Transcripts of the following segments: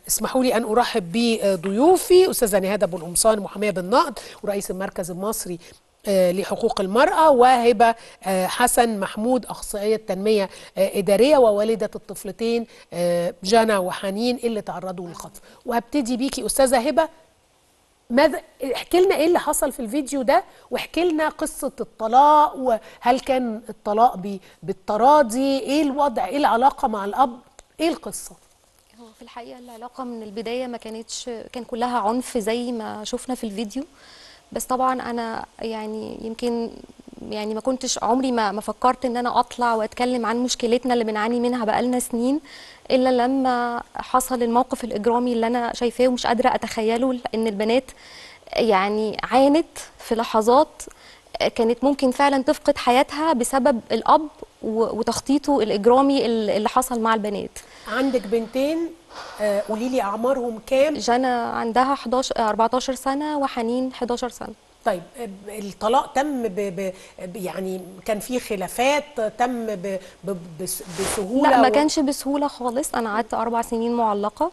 اسمحوا لي ان ارحب بضيوفي استاذه نهاد ابو القمصان محاميه بالنقد ورئيس المركز المصري آه، لحقوق المرأة وهبة آه، حسن محمود أخصائية تنمية آه، إدارية ووالدة الطفلتين آه، جنى وحنين اللي تعرضوا للخطف وهبتدي بيكي أستاذة هبة ماذا احكي لنا ايه اللي حصل في الفيديو ده واحكي لنا قصة الطلاق وهل كان الطلاق بي- بالتراضي ايه الوضع ايه العلاقة مع الأب ايه القصة هو في الحقيقة العلاقة من البداية ما كانتش كان كلها عنف زي ما شفنا في الفيديو بس طبعا أنا يعني يمكن يعني ما كنتش عمري ما ما فكرت إن أنا أطلع وأتكلم عن مشكلتنا اللي بنعاني منها بقالنا سنين إلا لما حصل الموقف الإجرامي اللي أنا شايفاه ومش قادرة أتخيله لأن البنات يعني عانت في لحظات كانت ممكن فعلا تفقد حياتها بسبب الأب و- وتخطيطه الإجرامي اللي حصل مع البنات عندك بنتين آه، قولي لي أعمارهم كام جنى عندها 11 14 سنة وحنين 11 سنة طيب آه، الطلاق تم ب ب ب- يعني كان في خلافات تم ب ب بس- بسهولة لا ما و- كانش بسهولة خالص أنا قعدت أربع سنين معلقة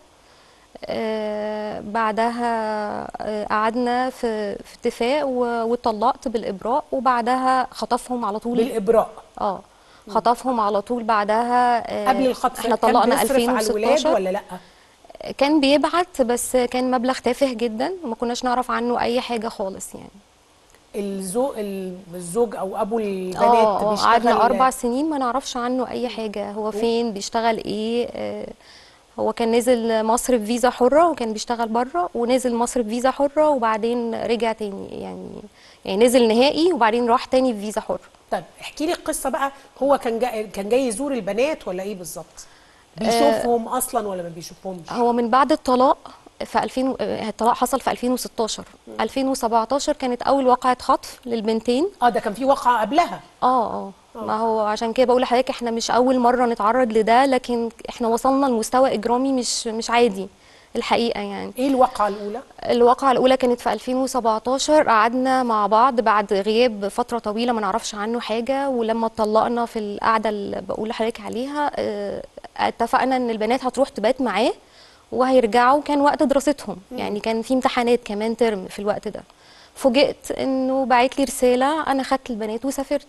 آه بعدها آه قعدنا في, في اتفاق و- واتطلقت بالإبراء وبعدها خطفهم على طول بالإبراء اه خطفهم على طول بعدها آه قبل الخطف احنا كان طلقنا بيصرف على الولاد 2016 ولا لأ؟ كان بيبعت بس كان مبلغ تافه جدا وما كناش نعرف عنه أي حاجة خالص يعني الزوج الزوج او ابو البنات اه آه، بيشتغل قعدنا اربع سنين ما نعرفش عنه اي حاجه هو فين بيشتغل ايه آه، هو كان نزل مصر بفيزا حره وكان بيشتغل بره ونزل مصر بفيزا حره وبعدين رجع تاني يعني يعني نزل نهائي وبعدين راح تاني بفيزا حره طيب احكي لي القصه بقى هو كان جاي كان جاي يزور البنات ولا ايه بالظبط بيشوفهم اصلا ولا ما بيشوفهمش هو من بعد الطلاق في 2000 آه، الطلاق حصل في 2016 2017 كانت اول واقعه خطف للبنتين اه ده كان في واقعه قبلها اه اه ما هو عشان كده بقول لحضرتك احنا مش اول مره نتعرض لده لكن احنا وصلنا لمستوى اجرامي مش مش عادي الحقيقه يعني ايه الواقعه الاولى الواقعة الأولى كانت في 2017 قعدنا مع بعض بعد غياب فترة طويلة ما نعرفش عنه حاجة ولما اتطلقنا في القعدة اللي بقول لحضرتك عليها اه، اتفقنا إن البنات هتروح تبات معاه وهيرجعوا كان وقت دراستهم يعني كان في امتحانات كمان ترم في الوقت ده فوجئت إنه بعت لي رسالة أنا خدت البنات وسافرت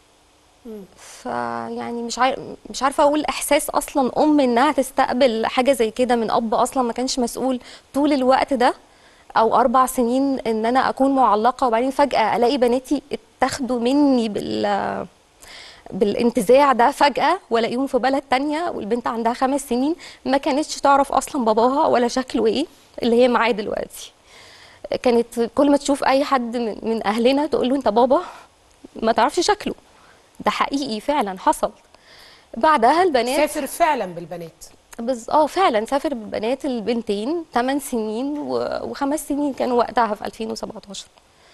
فيعني مش عارف مش عارفه اقول احساس اصلا ام انها تستقبل حاجه زي كده من اب اصلا ما كانش مسؤول طول الوقت ده او اربع سنين ان انا اكون معلقه وبعدين فجاه الاقي بناتي اتاخدوا مني بال بالانتزاع ده فجأة والاقيهم في بلد تانية والبنت عندها خمس سنين ما كانتش تعرف أصلا باباها ولا شكله إيه اللي هي معاه دلوقتي كانت كل ما تشوف أي حد من من أهلنا تقول له أنت بابا ما تعرفش شكله ده حقيقي فعلا حصل بعدها البنات سافر فعلا بالبنات بز... اه فعلا سافر بالبنات البنتين 8 سنين و... وخمس سنين كانوا وقتها في 2017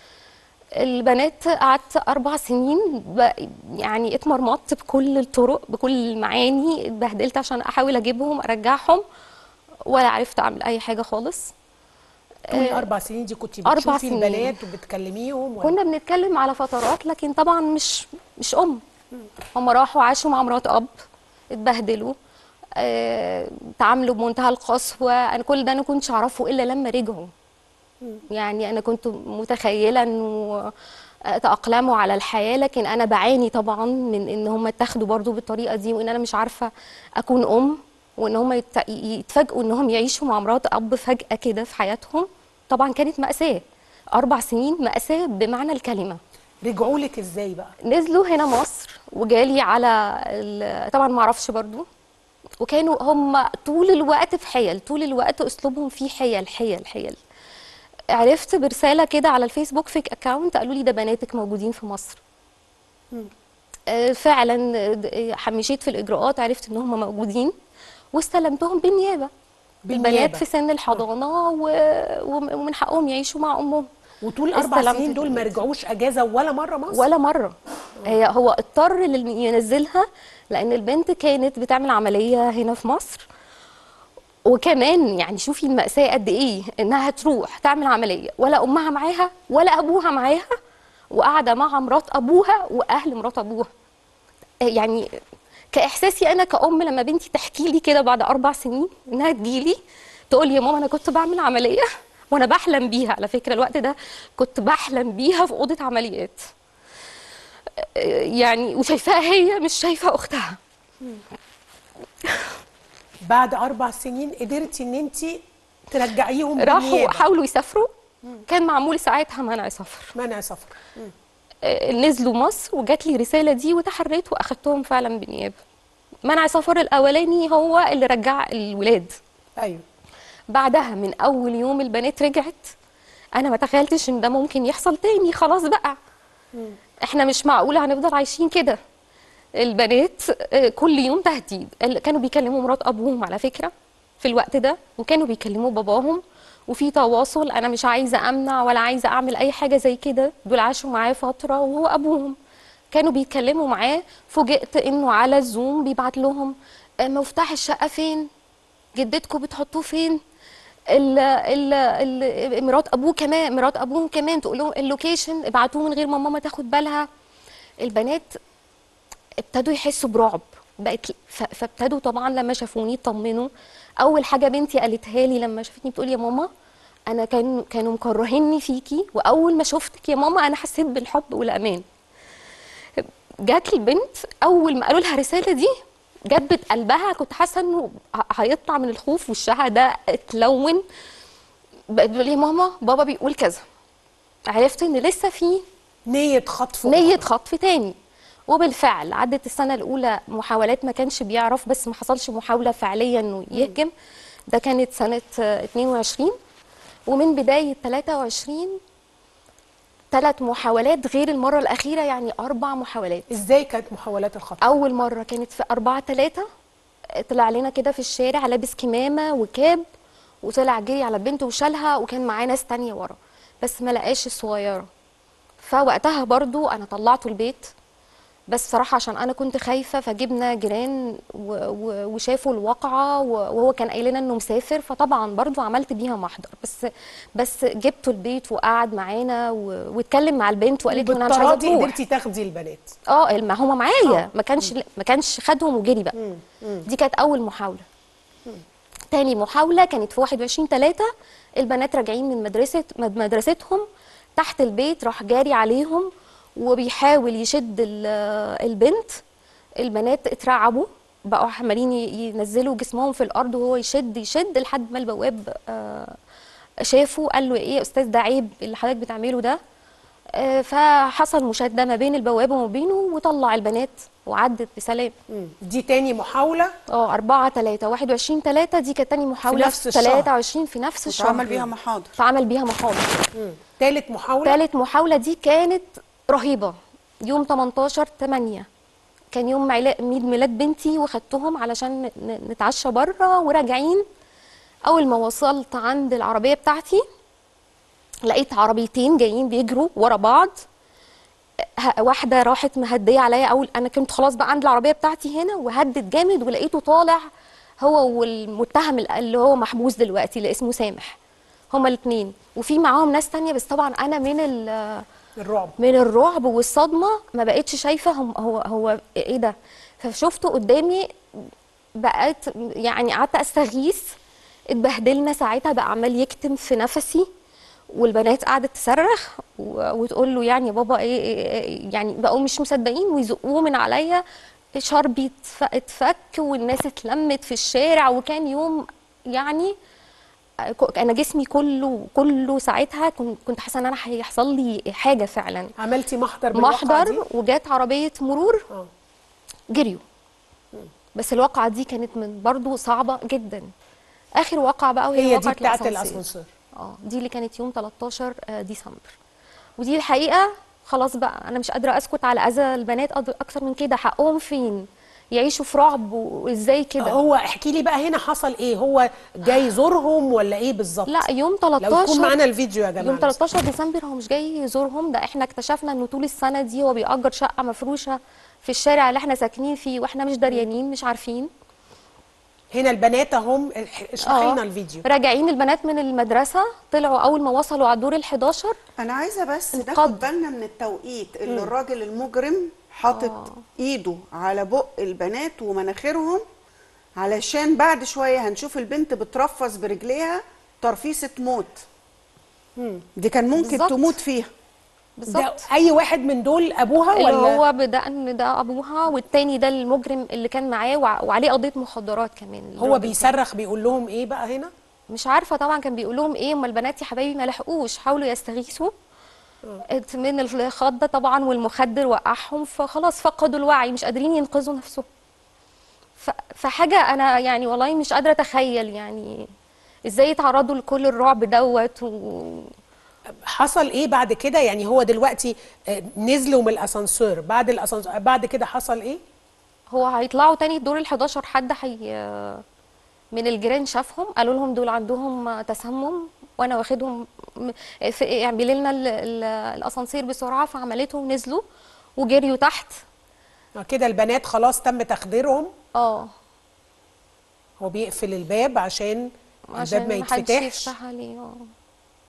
البنات قعدت اربع سنين ب... يعني اتمرمطت بكل الطرق بكل المعاني اتبهدلت عشان احاول اجيبهم ارجعهم ولا عرفت اعمل اي حاجه خالص طول الاربع سنين دي كنت أربع بتشوفي سنين. البنات وبتكلميهم ولا كنا بنتكلم على فترات لكن طبعا مش مش ام هم راحوا عاشوا مع مرات اب اتبهدلوا آه، تعاملوا بمنتهى القسوه انا كل ده انا كنتش اعرفه الا لما رجعوا يعني انا كنت متخيله انه آه، تأقلموا على الحياة لكن أنا بعاني طبعا من إن هم اتاخدوا برضو بالطريقة دي وإن أنا مش عارفة أكون أم وإن هم يت- يتفاجئوا إن هم يعيشوا مع مرات أب فجأة كده في حياتهم طبعا كانت مأساة أربع سنين مأساة بمعنى الكلمة رجعوا لك ازاي بقى نزلوا هنا مصر وجالي على ال- طبعا ما اعرفش برضو وكانوا هم طول الوقت في حيل طول الوقت اسلوبهم فيه حيل حيل حيل عرفت برساله كده على الفيسبوك فيك اكاونت قالوا لي ده بناتك موجودين في مصر آه، فعلا آه، مشيت في الاجراءات عرفت ان هم موجودين واستلمتهم بالنيابه بالنيابة. البنات في سن الحضانه و... وم- ومن حقهم يعيشوا مع امهم وطول الاربع استلمت سنين دول ما البنات. رجعوش اجازه ولا مره مصر ولا مره هي هو اضطر لل- ينزلها لان البنت كانت بتعمل عمليه هنا في مصر وكمان يعني شوفي المأساة قد ايه انها تروح تعمل عملية ولا امها معاها ولا ابوها معاها وقاعدة مع مرات ابوها واهل مرات ابوها يعني كاحساسي انا كأم لما بنتي تحكي لي كده بعد اربع سنين انها تجيلي تقول لي يا ماما انا كنت بعمل عمليه وانا بحلم بيها على فكره الوقت ده كنت بحلم بيها في اوضه عمليات يعني وشايفاها هي مش شايفه اختها بعد اربع سنين قدرتي ان انت ترجعيهم راحوا بالنيابة. حاولوا يسافروا كان معمول ساعتها منع سفر منع سفر مم. آه، نزلوا مصر وجات لي رساله دي وتحريت واخدتهم فعلا بالنيابه منع سفر الاولاني هو اللي رجع الولاد ايوه بعدها من اول يوم البنات رجعت انا ما تخيلتش ان ده ممكن يحصل تاني خلاص بقى احنا مش معقوله هنفضل عايشين كده البنات آه، كل يوم تهديد ال- كانوا بيكلموا مرات ابوهم على فكره في الوقت ده وكانوا بيكلموا باباهم وفي تواصل انا مش عايزه امنع ولا عايزه اعمل اي حاجه زي كده دول عاشوا معاه فتره وهو ابوهم كانوا بيتكلموا معاه فوجئت انه على الزوم بيبعت لهم آه، مفتاح الشقه فين جدتكم بتحطوه فين ال ال ال مرات ابوه كمان مرات ابوهم كمان تقول لهم اللوكيشن ابعتوه من غير ما ماما تاخد بالها البنات ابتدوا يحسوا برعب بقت ف- فابتدوا طبعا لما شافوني اطمنوا اول حاجه بنتي قالتها لي لما شافتني بتقول يا ماما انا كان كانوا مكرهيني فيكي واول ما شفتك يا ماما انا حسيت بالحب والامان جات لي البنت اول ما قالوا لها الرساله دي جبت قلبها كنت حاسه انه ه- هيطلع من الخوف وشها ده اتلون بقت بتقول لي يا ماما بابا بيقول كذا عرفت ان لسه في نية خطف نية أخرى. خطف تاني وبالفعل عدت السنة الأولى محاولات ما كانش بيعرف بس ما حصلش محاولة فعلية إنه يهجم ده كانت سنة آه، 22 ومن بداية 23 ثلاث محاولات غير المرة الأخيرة يعني أربع محاولات ازاي كانت محاولات الخطف أول مرة كانت في أربعة تلاتة طلع لنا كده في الشارع لابس كمامة وكاب وطلع جري على بنته وشالها وكان معاه ناس تانية ورا بس ما لقاش الصغيرة فوقتها برضو أنا طلعته البيت بس بصراحة عشان أنا كنت خايفة فجبنا جيران و- و- وشافوا الواقعة و- وهو كان قايل لنا إنه مسافر فطبعا برضو عملت بيها محضر بس بس جبته البيت وقعد معانا و- واتكلم مع البنت وقالت له أنا مش عايزة بالتراضي تروح قدرتي تاخدي البنات اه ما هما معايا ما كانش ما كانش خدهم وجري بقى دي كانت اول محاوله تاني محاوله كانت في 21 3 البنات راجعين من مدرسه مد- مدرستهم تحت البيت راح جاري عليهم وبيحاول يشد ال- البنت البنات اترعبوا بقوا عمالين ي- ينزلوا جسمهم في الارض وهو يشد يشد لحد ما البواب آه، شافه قال له ايه يا استاذ ده عيب اللي حضرتك بتعمله ده آه، فحصل مشاده ما بين البوابه وما بينه وطلع البنات وعدت بسلام مم. دي تاني محاولة اه 4 3 21 3 دي كانت تاني محاوله نفس الشهر. 23 في نفس الشهر واتعمل بيها محاضر فعمل بيها محاضر مم. تالت محاولة ثالث محاولة دي كانت رهيبة يوم 18 8 كان يوم علا- عيد ميلاد بنتي وخدتهم علشان ن- ن- نتعشى بره وراجعين أول ما وصلت عند العربية بتاعتي لقيت عربيتين جايين بيجروا ورا بعض ه- واحدة راحت مهدية عليا أول أنا كنت خلاص بقى عند العربية بتاعتي هنا وهدت جامد ولقيته طالع هو والمتهم اللي هو محبوس دلوقتي اللي اسمه سامح هما الاثنين وفي معاهم ناس تانية بس طبعا انا من ال- الرعب من الرعب والصدمه ما بقتش شايفه هم هو هو ايه ده فشفته قدامي بقيت يعني قعدت استغيث اتبهدلنا ساعتها بقى عمال يكتم في نفسي والبنات قعدت تصرخ و- وتقول له يعني يا بابا ايه, إيه, إيه يعني بقوا مش مصدقين ويزقوه من عليا شربي اتف- اتفك والناس اتلمت في الشارع وكان يوم يعني ك- انا جسمي كله كله ساعتها كنت كنت حاسه ان انا هيحصل لي حاجه فعلا عملتي محضر بالواقعة محضر دي؟ وجات عربيه مرور اه جريوا بس الواقعه دي كانت من برضو صعبه جدا اخر واقعه بقى وهي هي دي واقعة بتاعت الأسانسير. الاسانسير اه دي اللي كانت يوم 13 آه، ديسمبر ودي الحقيقه خلاص بقى انا مش قادره اسكت على اذى البنات أد- اكتر من كده حقهم فين يعيشوا في رعب وازاي كده هو احكي لي بقى هنا حصل ايه هو جاي يزورهم ولا ايه بالظبط لا يوم لو يكون 13 معانا الفيديو يا جماعه يوم 13 ديسمبر هو مش جاي يزورهم ده احنا اكتشفنا انه طول السنه دي هو بيأجر شقه مفروشه في الشارع اللي احنا ساكنين فيه واحنا مش دريانين مش عارفين هنا البنات اهم اشرحي آه. لنا الفيديو راجعين البنات من المدرسه طلعوا اول ما وصلوا على الدور ال11 انا عايزه بس انقض. ناخد بالنا من التوقيت اللي الراجل المجرم حاطط آه. ايده على بق البنات ومناخيرهم علشان بعد شويه هنشوف البنت بترفص برجليها ترفيصه موت دي كان ممكن بالظبط. تموت فيها ده بالظبط اي واحد من دول ابوها اللي ولا هو بدا ان ده ابوها والتاني ده المجرم اللي كان معاه وع- وعليه قضيه مخدرات كمان هو الراجل بيصرخ بيقول لهم ايه بقى هنا مش عارفه طبعا كان بيقول لهم ايه اما البنات يا حبايبي ما لحقوش حاولوا يستغيثوا من الخضه طبعا والمخدر وقعهم فخلاص فقدوا الوعي مش قادرين ينقذوا نفسهم ف- فحاجه انا يعني والله مش قادره اتخيل يعني ازاي يتعرضوا لكل الرعب دوت و... حصل ايه بعد كده يعني هو دلوقتي آه، نزلوا من الاسانسير بعد الاسانسير بعد كده حصل ايه هو هيطلعوا تاني الدور ال 11 حد حي من الجيران شافهم قالوا لهم دول عندهم تسمم وانا واخدهم م- في اعملي لنا ال- ال- الاسانسير بسرعه فعملته ونزلوا وجريوا تحت آه، كده البنات خلاص تم تخديرهم اه هو بيقفل الباب عشان عشان الباب ما محدش يتفتحش يفتح عليه اه